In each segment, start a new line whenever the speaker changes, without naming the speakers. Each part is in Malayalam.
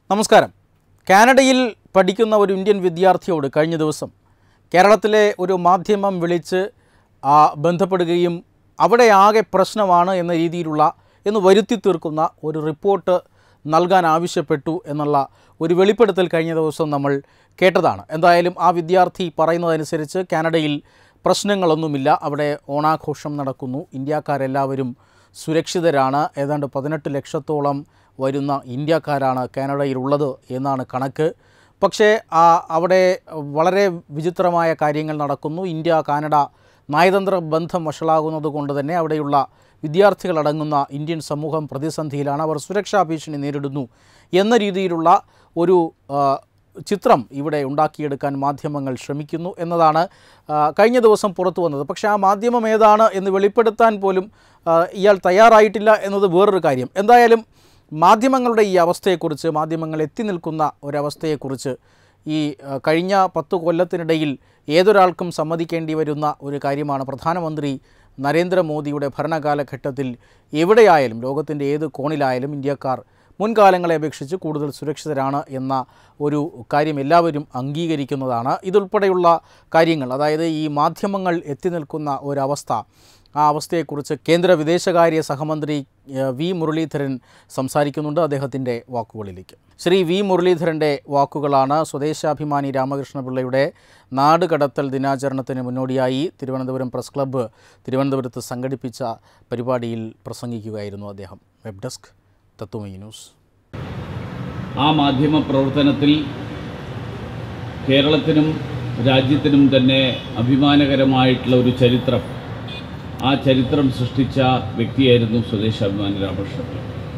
നമസ്കാരം കാനഡയിൽ പഠിക്കുന്ന ഒരു ഇന്ത്യൻ വിദ്യാർത്ഥിയോട് കഴിഞ്ഞ ദിവസം കേരളത്തിലെ ഒരു മാധ്യമം വിളിച്ച് ആ, ബന്ധപ്പെടുകയും അവിടെ ആകെ പ്രശ്നമാണ് എന്ന രീതിയിലുള്ള എന്ന് വരുത്തി തീർക്കുന്ന ഒരു റിപ്പോർട്ട് നൽകാൻ ആവശ്യപ്പെട്ടു എന്നുള്ള ഒരു വെളിപ്പെടുത്തൽ കഴിഞ്ഞ ദിവസം നമ്മൾ കേട്ടതാണ് എന്തായാലും ആ വിദ്യാർത്ഥി പറയുന്നതനുസരിച്ച് കാനഡയിൽ പ്രശ്നങ്ങളൊന്നുമില്ല അവിടെ ഓണാഘോഷം നടക്കുന്നു ഇന്ത്യക്കാരെല്ലാവരും സുരക്ഷിതരാണ് ഏതാണ്ട് പതിനെട്ട് ലക്ഷത്തോളം വരുന്ന ഇന്ത്യക്കാരാണ് കാനഡയിലുള്ളത് എന്നാണ് കണക്ക് പക്ഷേ ആ അവിടെ വളരെ വിചിത്രമായ കാര്യങ്ങൾ നടക്കുന്നു ഇന്ത്യ കാനഡ നയതന്ത്ര ബന്ധം വഷളാകുന്നത് കൊണ്ട് തന്നെ അവിടെയുള്ള വിദ്യാർത്ഥികളടങ്ങുന്ന ഇന്ത്യൻ സമൂഹം പ്രതിസന്ധിയിലാണ് അവർ സുരക്ഷാ ഭീഷണി നേരിടുന്നു എന്ന രീതിയിലുള്ള ഒരു ആ, ചിത്രം ഇവിടെ ഉണ്ടാക്കിയെടുക്കാൻ മാധ്യമങ്ങൾ ശ്രമിക്കുന്നു എന്നതാണ് ആ, കഴിഞ്ഞ ദിവസം പുറത്തു വന്നത് പക്ഷേ ആ മാധ്യമം ഏതാണ് എന്ന് വെളിപ്പെടുത്താൻ പോലും ആ, ഇയാൾ തയ്യാറായിട്ടില്ല എന്നത് വേറൊരു കാര്യം എന്തായാലും മാധ്യമങ്ങളുടെ ഈ അവസ്ഥയെക്കുറിച്ച് മാധ്യമങ്ങൾ എത്തി നിൽക്കുന്ന ഒരവസ്ഥയെക്കുറിച്ച് ഈ ആ, കഴിഞ്ഞ പത്ത് കൊല്ലത്തിനിടയിൽ ഏതൊരാൾക്കും സമ്മതിക്കേണ്ടി വരുന്ന ഒരു കാര്യമാണ് പ്രധാനമന്ത്രി നരേന്ദ്രമോദിയുടെ ഭരണകാലഘട്ടത്തിൽ എവിടെയായാലും ലോകത്തിൻ്റെ ഏത് കോണിലായാലും ഇന്ത്യക്കാർ മുൻകാലങ്ങളെ അപേക്ഷിച്ച് കൂടുതൽ സുരക്ഷിതരാണ് എന്ന ഒരു കാര്യം എല്ലാവരും അംഗീകരിക്കുന്നതാണ് ഇതുൾപ്പെടെയുള്ള കാര്യങ്ങൾ അതായത് ഈ മാധ്യമങ്ങൾ എത്തി നിൽക്കുന്ന ഒരവസ്ഥ ആ അവസ്ഥയെക്കുറിച്ച് കേന്ദ്ര വിദേശകാര്യ സഹമന്ത്രി ഏഹ്, വി മുരളീധരൻ സംസാരിക്കുന്നുണ്ട് അദ്ദേഹത്തിൻ്റെ വാക്കുകളിലേക്ക് ശ്രീ വി മുരളീധരൻ്റെ വാക്കുകളാണ് സ്വദേശാഭിമാനി രാമകൃഷ്ണപിള്ളയുടെ നാട് കടത്തൽ ദിനാചരണത്തിന് മുന്നോടിയായി തിരുവനന്തപുരം പ്രസ് ക്ലബ്ബ് തിരുവനന്തപുരത്ത് സംഘടിപ്പിച്ച പരിപാടിയിൽ പ്രസംഗിക്കുകയായിരുന്നു അദ്ദേഹം വെബ് ഡെസ്ക് തത്വമി ന്യൂസ്
ആ മാധ്യമ പ്രവർത്തനത്തിൽ കേരളത്തിനും രാജ്യത്തിനും തന്നെ അഭിമാനകരമായിട്ടുള്ള ഒരു ചരിത്രം ആ ചരിത്രം സൃഷ്ടിച്ച വ്യക്തിയായിരുന്നു സ്വദേശാഭിമാനി രാമകൃഷ്ണൻ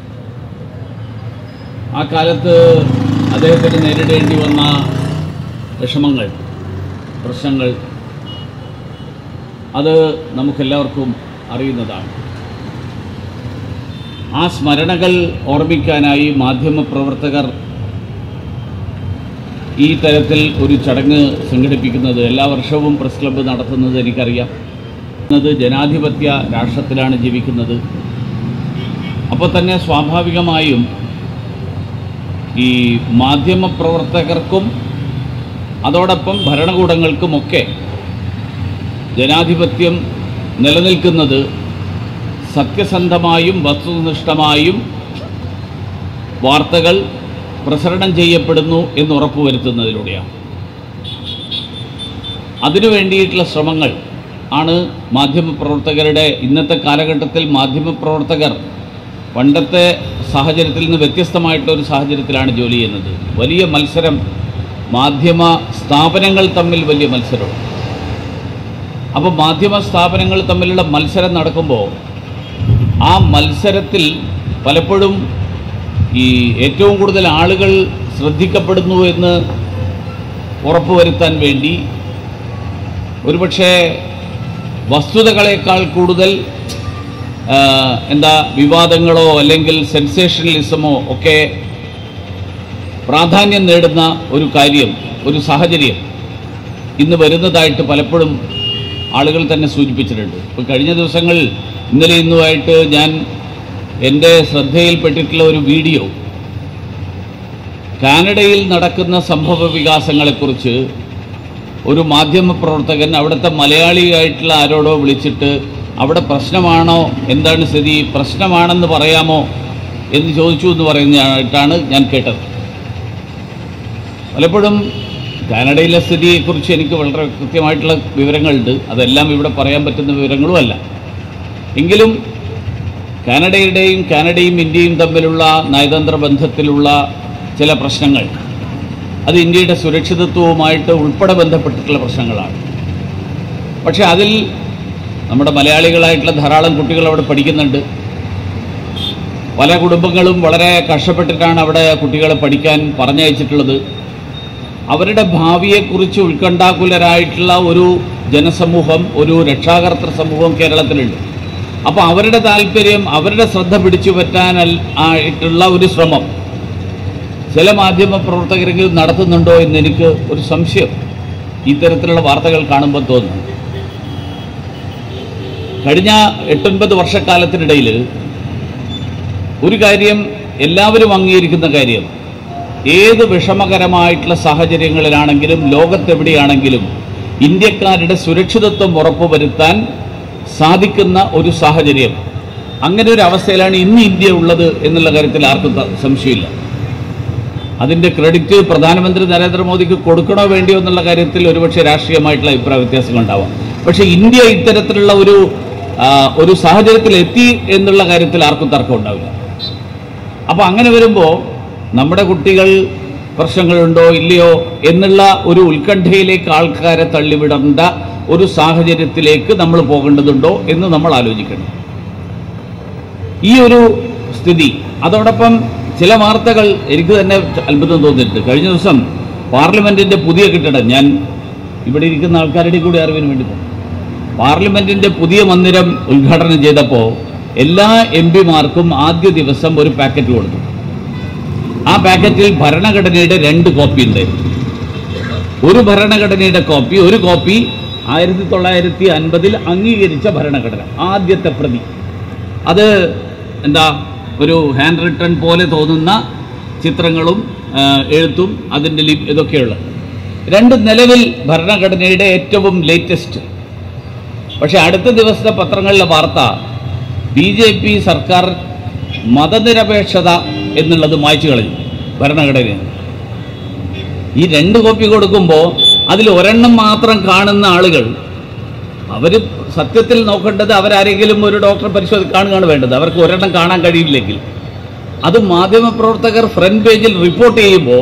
ആ കാലത്ത് അദ്ദേഹത്തിന് നേരിടേണ്ടി വന്ന വിഷമങ്ങൾ പ്രശ്നങ്ങൾ അത് നമുക്കെല്ലാവർക്കും അറിയുന്നതാണ് ആ സ്മരണകൾ ഓർമ്മിക്കാനായി മാധ്യമപ്രവർത്തകർ ഈ തരത്തിൽ ഒരു ചടങ്ങ് സംഘടിപ്പിക്കുന്നത് എല്ലാ വർഷവും പ്രസ് ക്ലബ്ബ് നടത്തുന്നത് എനിക്കറിയാം എന്നത് ജനാധിപത്യ രാഷ്ട്രത്തിലാണ് ജീവിക്കുന്നത് അപ്പോൾ തന്നെ സ്വാഭാവികമായും ഈ മാധ്യമപ്രവർത്തകർക്കും അതോടൊപ്പം ഭരണകൂടങ്ങൾക്കുമൊക്കെ ജനാധിപത്യം നിലനിൽക്കുന്നത് സത്യസന്ധമായും വസ്തുനിഷ്ഠമായും വാർത്തകൾ പ്രസരണം ചെയ്യപ്പെടുന്നു എന്ന് ഉറപ്പുവരുത്തുന്നതിലൂടെയാണ് അതിനു വേണ്ടിയിട്ടുള്ള ശ്രമങ്ങൾ ആണ് മാധ്യമപ്രവർത്തകരുടെ ഇന്നത്തെ കാലഘട്ടത്തിൽ മാധ്യമപ്രവർത്തകർ പണ്ടത്തെ സാഹചര്യത്തിൽ നിന്ന് വ്യത്യസ്തമായിട്ടുള്ള ഒരു സാഹചര്യത്തിലാണ് ജോലി ചെയ്യുന്നത് വലിയ മത്സരം മാധ്യമ സ്ഥാപനങ്ങൾ തമ്മിൽ വലിയ മത്സരമുണ്ട് അപ്പോൾ മാധ്യമ സ്ഥാപനങ്ങൾ തമ്മിലുള്ള മത്സരം നടക്കുമ്പോൾ ആ മത്സരത്തിൽ പലപ്പോഴും ഈ ഏറ്റവും കൂടുതൽ ആളുകൾ ശ്രദ്ധിക്കപ്പെടുന്നു എന്ന് ഉറപ്പുവരുത്താൻ വേണ്ടി ഒരുപക്ഷെ വസ്തുതകളേക്കാൾ കൂടുതൽ ആ, എന്താ വിവാദങ്ങളോ അല്ലെങ്കിൽ സെൻസേഷണലിസമോ ഒക്കെ പ്രാധാന്യം നേടുന്ന ഒരു കാര്യം ഒരു സാഹചര്യം ഇന്ന് വരുന്നതായിട്ട് പലപ്പോഴും ആളുകൾ തന്നെ സൂചിപ്പിച്ചിട്ടുണ്ട് ഇപ്പോൾ കഴിഞ്ഞ ദിവസങ്ങളിൽ ഇന്നലെ ഇന്നുമായിട്ട് ഞാൻ എൻ്റെ ശ്രദ്ധയിൽപ്പെട്ടിട്ടുള്ള ഒരു വീഡിയോ കാനഡയിൽ നടക്കുന്ന സംഭവ വികാസങ്ങളെക്കുറിച്ച് ഒരു മാധ്യമപ്രവർത്തകൻ അവിടുത്തെ മലയാളിയായിട്ടുള്ള ആരോടോ വിളിച്ചിട്ട് അവിടെ പ്രശ്നമാണോ എന്താണ് സ്ഥിതി പ്രശ്നമാണെന്ന് പറയാമോ എന്ന് ചോദിച്ചു എന്ന് പറയുന്നതായിട്ടാണ് ഞാൻ കേട്ടത് പലപ്പോഴും കാനഡയിലെ സ്ഥിതിയെക്കുറിച്ച് എനിക്ക് വളരെ കൃത്യമായിട്ടുള്ള വിവരങ്ങളുണ്ട് അതെല്ലാം ഇവിടെ പറയാൻ പറ്റുന്ന വിവരങ്ങളുമല്ല എങ്കിലും കാനഡയുടെയും കാനഡയും ഇന്ത്യയും തമ്മിലുള്ള നയതന്ത്ര ബന്ധത്തിലുള്ള ചില പ്രശ്നങ്ങൾ അത് ഇന്ത്യയുടെ സുരക്ഷിതത്വവുമായിട്ട് ഉൾപ്പെടെ ബന്ധപ്പെട്ടിട്ടുള്ള പ്രശ്നങ്ങളാണ് പക്ഷേ അതിൽ നമ്മുടെ മലയാളികളായിട്ടുള്ള ധാരാളം കുട്ടികൾ അവിടെ പഠിക്കുന്നുണ്ട് പല കുടുംബങ്ങളും വളരെ കഷ്ടപ്പെട്ടിട്ടാണ് അവിടെ കുട്ടികളെ പഠിക്കാൻ പറഞ്ഞയച്ചിട്ടുള്ളത് അവരുടെ ഭാവിയെക്കുറിച്ച് ഉത്കണ്ഠാകുലരായിട്ടുള്ള ഒരു ജനസമൂഹം ഒരു രക്ഷാകർത്തൃ സമൂഹം കേരളത്തിലുണ്ട് അപ്പോൾ അവരുടെ താല്പര്യം അവരുടെ ശ്രദ്ധ പിടിച്ചു പറ്റാൻ ആയിട്ടുള്ള ഒരു ശ്രമം ചില മാധ്യമ പ്രവർത്തകരെങ്കിലും നടത്തുന്നുണ്ടോ എന്ന് എനിക്ക് ഒരു സംശയം ഇത്തരത്തിലുള്ള വാർത്തകൾ കാണുമ്പോൾ തോന്നുന്നു കഴിഞ്ഞ എട്ടൊൻപത് വർഷക്കാലത്തിനിടയിൽ ഒരു കാര്യം എല്ലാവരും അംഗീകരിക്കുന്ന കാര്യം ഏത് വിഷമകരമായിട്ടുള്ള സാഹചര്യങ്ങളിലാണെങ്കിലും ലോകത്തെവിടെയാണെങ്കിലും ഇന്ത്യക്കാരുടെ സുരക്ഷിതത്വം ഉറപ്പുവരുത്താൻ സാധിക്കുന്ന ഒരു സാഹചര്യം അങ്ങനെ ഒരു അവസ്ഥയിലാണ് ഇന്ന് ഇന്ത്യ ഉള്ളത് എന്നുള്ള കാര്യത്തിൽ ആർക്കും ത- സംശയമില്ല അതിൻ്റെ ക്രെഡിറ്റ് പ്രധാനമന്ത്രി നരേന്ദ്രമോദിക്ക് കൊടുക്കണോ വേണ്ടിയോ എന്നുള്ള കാര്യത്തിൽ ഒരുപക്ഷെ രാഷ്ട്രീയമായിട്ടുള്ള അഭിപ്രായ വ്യത്യാസങ്ങൾ ഉണ്ടാവാം പക്ഷേ ഇന്ത്യ ഇത്തരത്തിലുള്ള ഒരു ആ, ഒരു സാഹചര്യത്തിൽ എത്തി എന്നുള്ള കാര്യത്തിൽ ആർക്കും തർക്കം ഉണ്ടാവില്ല അപ്പോൾ അങ്ങനെ വരുമ്പോൾ നമ്മുടെ കുട്ടികൾ പ്രശ്നങ്ങളുണ്ടോ ഇല്ലയോ എന്നുള്ള ഒരു ഉത്കണ്ഠയിലേക്ക് ആൾക്കാരെ തള്ളിവിടേണ്ട ഒരു സാഹചര്യത്തിലേക്ക് നമ്മൾ പോകേണ്ടതുണ്ടോ എന്ന് നമ്മൾ ആലോചിക്കണം ഈ ഒരു സ്ഥിതി അതോടൊപ്പം ചില വാർത്തകൾ എനിക്ക് തന്നെ അത്ഭുതം തോന്നിയിട്ടുണ്ട് കഴിഞ്ഞ ദിവസം പാർലമെന്റിന്റെ പുതിയ കെട്ടിടം ഞാൻ ഇവിടെ ഇരിക്കുന്ന ആൾക്കാരുടെ കൂടി അറിവിന് വേണ്ടി പറഞ്ഞു പാർലമെന്റിന്റെ പുതിയ മന്ദിരം ഉദ്ഘാടനം ചെയ്തപ്പോൾ എല്ലാ എം പിമാർക്കും ആദ്യ ദിവസം ഒരു പാക്കറ്റ് കൊടുത്തു ആ പാക്കറ്റിൽ ഭരണഘടനയുടെ രണ്ട് കോപ്പി ഉണ്ടായിരുന്നു ഒരു ഭരണഘടനയുടെ കോപ്പി ഒരു കോപ്പി ആയിരത്തി തൊള്ളായിരത്തി അൻപതിൽ അംഗീകരിച്ച ഭരണഘടന ആദ്യത്തെ പ്രതി അത് എന്താ ഒരു ഹാൻഡ് റിട്ടൺ പോലെ തോന്നുന്ന ചിത്രങ്ങളും ആ, എഴുത്തും അതിൻ്റെ ലി ഇതൊക്കെയുള്ള രണ്ട് നിലവിൽ ഭരണഘടനയുടെ ഏറ്റവും ലേറ്റസ്റ്റ് പക്ഷെ അടുത്ത ദിവസത്തെ പത്രങ്ങളിലെ വാർത്ത ബി ജെ പി സർക്കാർ മതനിരപേക്ഷത എന്നുള്ളത് മായ്ച്ചു കളഞ്ഞു ഭരണഘടനയിൽ ഈ രണ്ട് കോപ്പി കൊടുക്കുമ്പോൾ അതിൽ ഒരെണ്ണം മാത്രം കാണുന്ന ആളുകൾ അവർ സത്യത്തിൽ നോക്കേണ്ടത് അവരാരെങ്കിലും ഒരു ഡോക്ടർ പരിശോധി കാണുകയാണ് വേണ്ടത് അവർക്ക് ഒരെണ്ണം കാണാൻ കഴിയില്ലെങ്കിൽ അത് മാധ്യമപ്രവർത്തകർ ഫ്രണ്ട് പേജിൽ റിപ്പോർട്ട് ചെയ്യുമ്പോൾ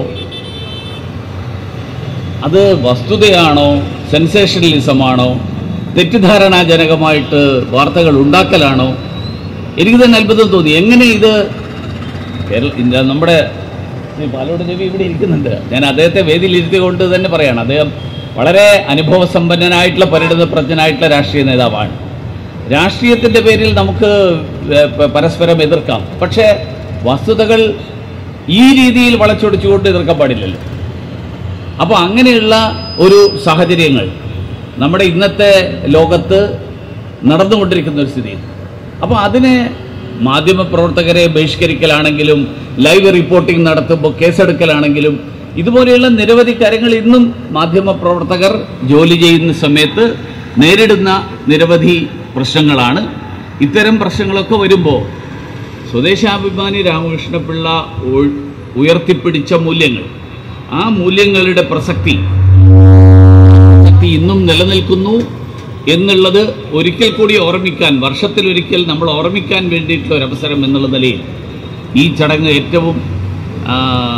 അത് വസ്തുതയാണോ സെൻസേഷണലിസമാണോ തെറ്റിദ്ധാരണാജനകമായിട്ട് വാർത്തകൾ ഉണ്ടാക്കലാണോ എനിക്ക് തന്നെ അത്ഭുതം തോന്നി എങ്ങനെ ഇത് കേരള ഇന്ന നമ്മുടെ ശ്രീ പാലോട് രവി ഇവിടെ ഇരിക്കുന്നുണ്ട് ഞാൻ അദ്ദേഹത്തെ വേദിയിൽ ഇരുത്തിക്കൊണ്ട് തന്നെ പറയാണ് അദ്ദേഹം വളരെ അനുഭവസമ്പന്നനായിട്ടുള്ള പരിണിത പ്രജ്ഞനായിട്ടുള്ള രാഷ്ട്രീയ നേതാവാണ് രാഷ്ട്രീയത്തിൻ്റെ പേരിൽ നമുക്ക് ഏർ, പ- പരസ്പരം എതിർക്കാം പക്ഷേ വസ്തുതകൾ ഈ രീതിയിൽ വളച്ചൊടിച്ചുകൊണ്ട് എതിർക്കാൻ പാടില്ലല്ലോ അപ്പോൾ അങ്ങനെയുള്ള ഒരു സാഹചര്യങ്ങൾ നമ്മുടെ ഇന്നത്തെ ലോകത്ത് നടന്നുകൊണ്ടിരിക്കുന്ന ഒരു സ്ഥിതി അപ്പോൾ അതിനെ മാധ്യമപ്രവർത്തകരെ ബഹിഷ്കരിക്കലാണെങ്കിലും ലൈവ് റിപ്പോർട്ടിംഗ് നടത്തുമ്പോൾ കേസെടുക്കലാണെങ്കിലും ഇതുപോലെയുള്ള നിരവധി കാര്യങ്ങൾ ഇന്നും മാധ്യമപ്രവർത്തകർ ജോലി ചെയ്യുന്ന സമയത്ത് നേരിടുന്ന നിരവധി പ്രശ്നങ്ങളാണ് ഇത്തരം പ്രശ്നങ്ങളൊക്കെ വരുമ്പോൾ സ്വദേശാഭിമാനി രാമകൃഷ്ണപിള്ള ഉ- ഉയർത്തിപ്പിടിച്ച മൂല്യങ്ങൾ ആ മൂല്യങ്ങളുടെ പ്രസക്തി പ്രസക്തി ഇന്നും നിലനിൽക്കുന്നു എന്നുള്ളത് ഒരിക്കൽ കൂടി ഓർമ്മിക്കാൻ വർഷത്തിലൊരിക്കൽ നമ്മൾ ഓർമ്മിക്കാൻ വേണ്ടിയിട്ടുള്ള ഒരു അവസരം എന്നുള്ള നിലയിൽ ഈ ചടങ്ങ് ഏറ്റവും ആ,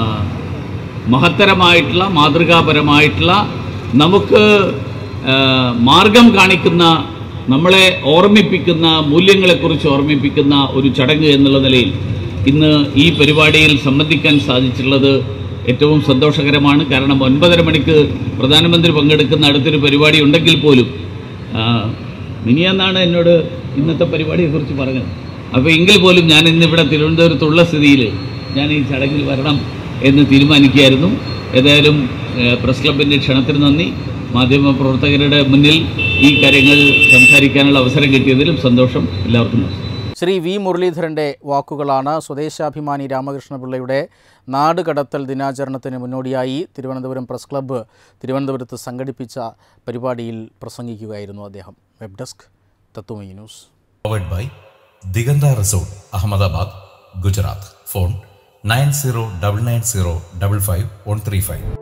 മഹത്തരമായിട്ടുള്ള മാതൃകാപരമായിട്ടുള്ള നമുക്ക് ആ, മാർഗം കാണിക്കുന്ന നമ്മളെ ഓർമ്മിപ്പിക്കുന്ന മൂല്യങ്ങളെക്കുറിച്ച് ഓർമ്മിപ്പിക്കുന്ന ഒരു ചടങ്ങ് എന്നുള്ള നിലയിൽ ഇന്ന് ഈ പരിപാടിയിൽ സംബന്ധിക്കാൻ സാധിച്ചിട്ടുള്ളത് ഏറ്റവും സന്തോഷകരമാണ് കാരണം ഒൻപതര മണിക്ക് പ്രധാനമന്ത്രി പങ്കെടുക്കുന്ന അടുത്തൊരു പരിപാടി ഉണ്ടെങ്കിൽ പോലും ആ, മിനിയെന്നാണ് എന്നോട് ഇന്നത്തെ പരിപാടിയെക്കുറിച്ച് പറഞ്ഞത് അപ്പോൾ എങ്കിൽ പോലും ഞാൻ ഇന്നിവിടെ തിരുവനന്തപുരത്തുള്ള സ്ഥിതിയിൽ ഞാൻ ഈ ചടങ്ങിൽ വരണം എന്ന് തീരുമാനിക്കുകയായിരുന്നു ഏതായാലും ഏഹ്, പ്രസ് ക്ലബിൻ്റെ ക്ഷണത്തിന് നന്ദി മാധ്യമപ്രവർത്തകരുടെ മുന്നിൽ ഈ കാര്യങ്ങൾ സംസാരിക്കാനുള്ള അവസരം കിട്ടിയതിലും സന്തോഷം എല്ലാവർക്കും നന്ദി
ശ്രീ വി മുരളീധരൻ്റെ വാക്കുകളാണ് സ്വദേശാഭിമാനി രാമകൃഷ്ണപിള്ളയുടെ നാട് കടത്തൽ ദിനാചരണത്തിന് മുന്നോടിയായി തിരുവനന്തപുരം പ്രസ് ക്ലബ്ബ് തിരുവനന്തപുരത്ത് സംഘടിപ്പിച്ച പരിപാടിയിൽ പ്രസംഗിക്കുകയായിരുന്നു അദ്ദേഹം web desk Tatwamayi news
powered by Diganda Resort, Ahmedabad, Gujarat. Phone 9099055135.